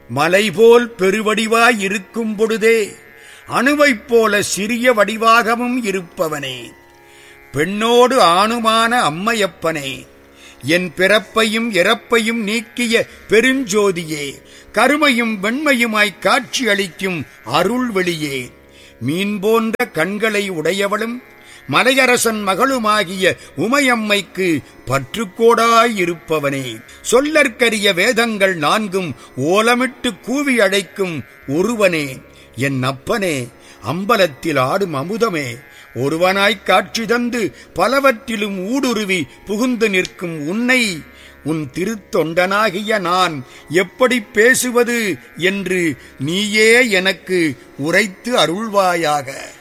மலைபோல் பெருவடிவாய் இருக்கும் பொழுதே அணுவைப் போல சிறிய வடிவாகவும் இருப்பவனே பெண்ணோடு ஆணுமான அம்மையப்பனே என் பிறப்பையும் இறப்பையும் நீக்கிய பெருஞ்சோதியே கருமையும் வெண்மையுமாய் காட்சி அளிக்கும் அருள்வெளியே மீன் போன்ற கண்களை உடையவளும் மலையரசன் மகளுமாகிய உமையம்மைக்கு பற்றுக்கோடாயிருப்பவனே சொல்லற்கரிய வேதங்கள் நான்கும் ஓலமிட்டு கூவி அழைக்கும் ஒருவனே என் அப்பனே அம்பலத்தில் ஆடும் அமுதமே ஒருவனாய்க் காட்சி தந்து பலவற்றிலும் ஊடுருவி புகுந்து நிற்கும் உன்னை உன் திருத்தொண்டனாகிய நான் எப்படி பேசுவது என்று நீயே எனக்கு உரைத்து அருள்வாயாக